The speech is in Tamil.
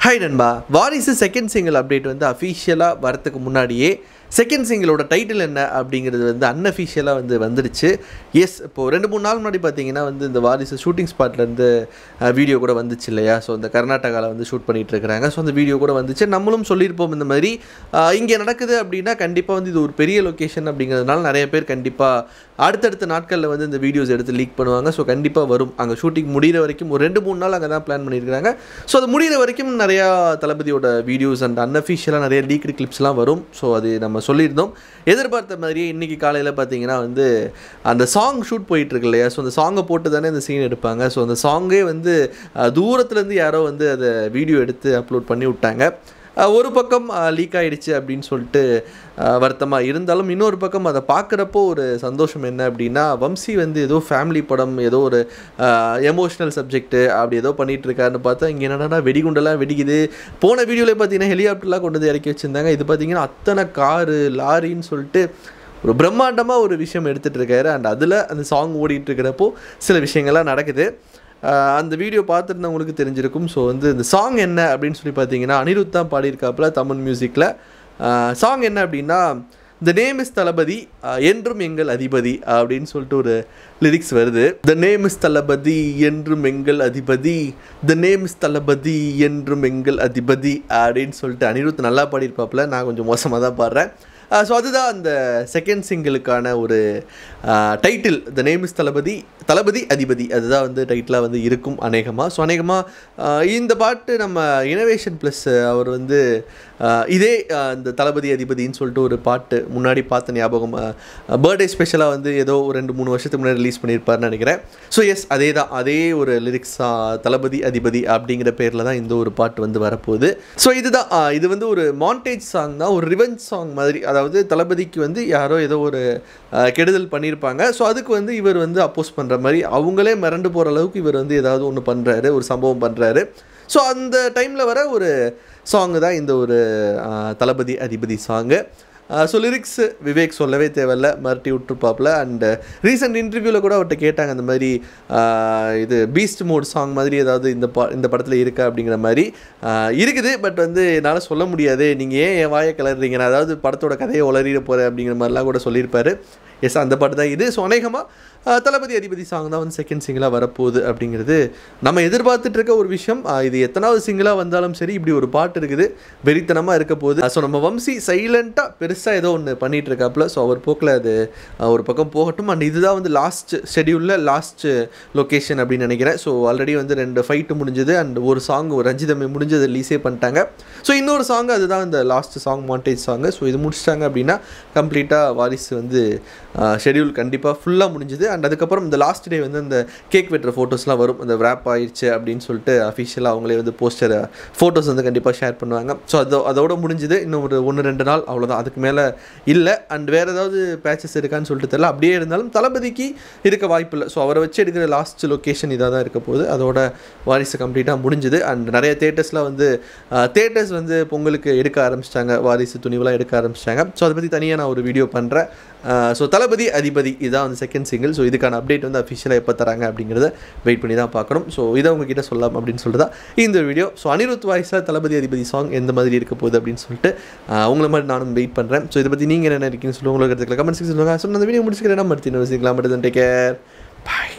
ஹாய் நண்பா வாரிசு செகண்ட் சிங்கிள் அப்டேட் வந்து அஃபீஷியலாக வரத்துக்கு முன்னாடியே செகண்ட் சிங்கிளோட டைட்டில் என்ன அப்படிங்கிறது வந்து அன்அஃபிஷியலாக வந்து வந்துடுச்சு எஸ் இப்போது ரெண்டு மூணு நாள் முன்னாடி பார்த்தீங்கன்னா வந்து இந்த வாரிசு ஷூட்டிங் ஸ்பாட்லேருந்து வீடியோ கூட வந்துச்சு இல்லையா ஸோ இந்த கர்நாடகாவில் வந்து ஷூட் பண்ணிட்டு இருக்கிறாங்க ஸோ அந்த வீடியோ கூட வந்துச்சு நம்மளும் சொல்லியிருப்போம் இந்த மாதிரி இங்கே நடக்குது அப்படின்னா கண்டிப்பாக வந்து இது ஒரு பெரிய லொக்கேஷன் அப்படிங்கிறதுனால நிறைய பேர் கண்டிப்பாக அடுத்தடுத்த நாட்களில் வந்து இந்த வீடியோஸ் எடுத்து லீக் பண்ணுவாங்க ஸோ கண்டிப்பாக வரும் அங்கே ஷூட்டிங் முடிகிற வரைக்கும் ஒரு ரெண்டு மூணு நாள் அங்கே தான் பிளான் பண்ணியிருக்காங்க ஸோ அது முடிகிற வரைக்கும் நிறையா தளபதியோட வீடியோஸ் அண்ட் அன்அஃபிஷியலாக நிறைய லீக்டு கிளிப்ஸ்லாம் வரும் ஸோ அது நம்ம சொல்லியிருந்தோம் எதிர்பார்த்த மாதிரியே இன்றைக்கி காலையில் பார்த்தீங்கன்னா வந்து அந்த சாங் ஷூட் போயிட்டுருக்கு இல்லையா ஸோ அந்த சாங்கை போட்டு தானே இந்த சீன் எடுப்பாங்க ஸோ அந்த சாங்கே வந்து அஹ், தூரத்துலேருந்து யாரோ வந்து அதை வீடியோ எடுத்து அப்லோட் பண்ணி விட்டாங்க அஹ், ஒரு பக்கம் லீக் ஆயிடுச்சு அப்படின்னு சொல்லிட்டு வருத்தமாக இருந்தாலும் இன்னொரு பக்கம் அதை பார்க்குறப்போ ஒரு சந்தோஷம் என்ன அப்படின்னா வம்சி வந்து ஏதோ ஃபேமிலி படம் ஏதோ ஒரு எமோஷ்னல் சப்ஜெக்ட்டு அப்படி ஏதோ பண்ணிட்டு இருக்காருன்னு பார்த்தா இங்கே என்னடா வெடிகுண்டெல்லாம் வெடிக்குது போன வீடியோவில் பார்த்தீங்கன்னா ஹெலிகாப்டர்லாம் கொண்டு வந்து இறக்கி வச்சுருந்தாங்க இது பார்த்தீங்கன்னா அத்தனை காரு லாரின்னு சொல்லிட்டு ஒரு பிரம்மாண்டமாக ஒரு விஷயம் எடுத்துகிட்டு இருக்காரு அண்ட் அதில் அந்த சாங் ஓடிட்டு இருக்கிறப்போ சில விஷயங்கள்லாம் நடக்குது ஆஹ் அந்த வீடியோ பார்த்துருந்தவங்களுக்கு தெரிஞ்சிருக்கும் ஸோ வந்து இந்த சாங் என்ன அப்படின்னு சொல்லி பார்த்தீங்கன்னா அனிருத் தான் பாடியிருக்காப்புல தமிழ் மியூசிக்கில் சாங் என்ன அப்படின்னா த நேம் இஸ் தளபதி ஆஹ் என்றும் எங்கள் அதிபதி அப்படின்னு சொல்லிட்டு ஒரு லிரிக்ஸ் வருது த நேம் இஸ் தளபதி என்றும் எங்கள் அதிபதி த நேம் இஸ் தளபதி என்றும் எங்கள் அதிபதி அப்படின்னு சொல்லிட்டு அனிருத் நல்லா பாடியிருப்பாப்புல நான் கொஞ்சம் மோசமாக தான் பாடுறேன் ஸோ அதுதான் அந்த செகண்ட் சிங்கிளுக்கான ஒரு title the name is Thalapathy Thalapathy Athipathi அதுதான் வந்து டைட்டிலாக வந்து இருக்கும் அநேகமாக ஸோ அநேகமாக இந்த பாட்டு நம்ம இனோவேஷன் ப்ளஸ் அவர் வந்து ஆஹ், இதே ஆஹ், இந்த தளபதி அதிபதின்னு சொல்லிட்டு ஒரு பாட்டு முன்னாடி பார்த்த ஞாபகம் பர்த்டே ஸ்பெஷலாக வந்து ஏதோ ஒரு ரெண்டு மூணு வருஷத்துக்கு முன்னாடி ரிலீஸ் பண்ணியிருப்பாருன்னு நினைக்கிறேன் ஸோ எஸ் அதே தான் அதே ஒரு லிரிக்ஸ் தளபதி அதிபதி அப்படிங்கிற பேரில் தான் இந்த ஒரு பாட்டு வந்து வரப்போகுது ஸோ இதுதான் ஆஹ், இது வந்து ஒரு மாண்டேஜ் சாங் தான் ஒரு ரிவெஞ்ச் சாங் மாதிரி அதாவது தளபதிக்கு வந்து யாரோ ஏதோ ஒரு ஆஹ், கெடுதல் பண்ணியிருப்பாங்க ஸோ அதுக்கு வந்து இவர் வந்து அப்போஸ் பண்ணுற மாதிரி அவங்களே மிரண்டு போகிற அளவுக்கு இவர் வந்து ஏதாவது ஒன்று பண்ணுறாரு ஒரு சம்பவம் பண்ணுறாரு ஸோ அந்த டைமில் வர ஒரு சாங்கு தான் இந்த ஒரு ஆஹ், தளபதி அதிபதி சாங்கு ஸோ லிரிக்ஸ் விவேக் சொல்லவே தேவையில்ல மிரட்டி விட்டுருப்பாப்புல அண்ட் ரீசெண்ட் இன்டர்வியூவில் கூட அவர்கிட்ட கேட்டாங்க அந்த மாதிரி ஆஹ், இது பீஸ்ட் மோட் சாங் மாதிரி ஏதாவது இந்த பா இந்த படத்தில் இருக்கா அப்படிங்கிற மாதிரி ஆஹ், இருக்குது பட் வந்து என்னால் சொல்ல முடியாது நீங்கள் ஏன் என் வாயை கிளறீங்க நான் அதாவது படத்தோட கதையை உளறிட போகிறேன் அப்படிங்கிற மாதிரிலாம் கூட சொல்லியிருப்பாரு எஸ் அந்த பாட்டு தான் இது ஸோ அநேகமாக தளபதி அதிபதி சாங் தான் வந்து செகண்ட் சிங்கிளாக வரப்போகுது அப்படிங்கிறது நம்ம எதிர்பார்த்துட்டு இருக்க ஒரு விஷயம் ஆஹ் இது எத்தனாவது சிங்கிளாக வந்தாலும் சரி இப்படி ஒரு பாட்டு இருக்குது வெறித்தனமாக இருக்க போகுது ஸோ நம்ம வம்சி சைலண்ட்டாக பெருசாக ஏதோ ஒன்று பண்ணிட்டு இருக்காப்புல ஸோ அவர் போக்கில் அது ஆஹ் ஒரு பக்கம் போகட்டும் அண்ட் இதுதான் வந்து லாஸ்ட் ஷெடியூலில் லாஸ்ட் லொக்கேஷன் அப்படின்னு நினைக்கிறேன் ஸோ ஆல்ரெடி வந்து ரெண்டு ஃபைட்டு முடிஞ்சது அண்ட் ஒரு சாங் ஒரு ரஞ்சிதமே முடிஞ்சது ரிலீஸே பண்ணிட்டாங்க ஸோ இன்னொரு சாங் அதுதான் இந்த last song montage song so இது முடிச்சிட்டாங்க அப்படின்னா கம்ப்ளீட்டாக வாரிசு வந்து ஷெடியூல் கண்டிப்பாக ஃபுல்லாக முடிஞ்சுது அண்ட் அதுக்கப்புறம் இந்த லாஸ்ட் டே வந்து இந்த கேக் வெட்டுற ஃபோட்டோஸ்லாம் வரும் அந்த wrap ஆயிடுச்சு அப்படின்னு சொல்லிட்டு அஃபிஷியலாக அவங்களே வந்து போஸ்டர் ஃபோட்டோஸ் வந்து கண்டிப்பாக ஷேர் பண்ணுவாங்க ஸோ அதோ அதோட முடிஞ்சுது இன்னும் ஒரு ஒன்று ரெண்டு நாள் அவ்வளோதான் அதுக்கு மேலே இல்லை அண்ட் வேறு ஏதாவது பேச்சஸ் இருக்கான்னு சொல்லிட்டு தெரியல அப்படியே இருந்தாலும் தளபதிக்கு இருக்க வாய்ப்பு இல்லை ஸோ அவரை வச்சு எடுக்கிற லாஸ்ட் லொக்கேஷன் இதாக தான் இருக்க போகுது அதோட வாரிசு கம்ப்ளீட்டாக முடிஞ்சுது அண்ட் நிறைய தேட்டர்ஸ்லாம் வந்து தேட்டர்ஸ் வந்து பொங்கலுக்கு எடுக்க ஆரம்பிச்சிட்டாங்க வாரிசு துணிவெல்லாம் எடுக்க ஆரம்பிச்சிட்டாங்க ஸோ அதை பற்றி தனியாக நான் ஒரு வீடியோ பண்ணுறேன் ஸோ தளபதி அதிபதி இதான் வந்து செகண்ட் சிங்கிள் ஸோ இதுக்கான அப்டேட் வந்து அஃபிஷியலாக எப்போ தராங்க அப்படிங்கிறத வெயிட் பண்ணி தான் பார்க்கணும் ஸோ இதை உங்ககிட்ட சொல்லலாம் அப்படின்னு சொல்லிட்டு தான் இந்த வீடியோ ஸோ அனிருத் வாய்ஸாக தளபதி அதிபதி சாங் எந்த மாதிரி இருக்க போகுது அப்படின்னு சொல்லிட்டு ஆஹ் உங்களை மாதிரி நானும் வெயிட் பண்ணுறேன் ஸோ இதை பற்றி நீங்கள் என்ன நினைக்கிறீங்கன்னு சொல்லுங்கள் உங்களுக்கு கமெண்ட் செக்ஷன் சொல்லுங்கள் ஸோ அந்த வீடியோ முடிச்சுக்கிறேன் நம்ம அடுத்து இன்னொரு சிக்கலாம் மட்டும் டேக் கேர் பாய்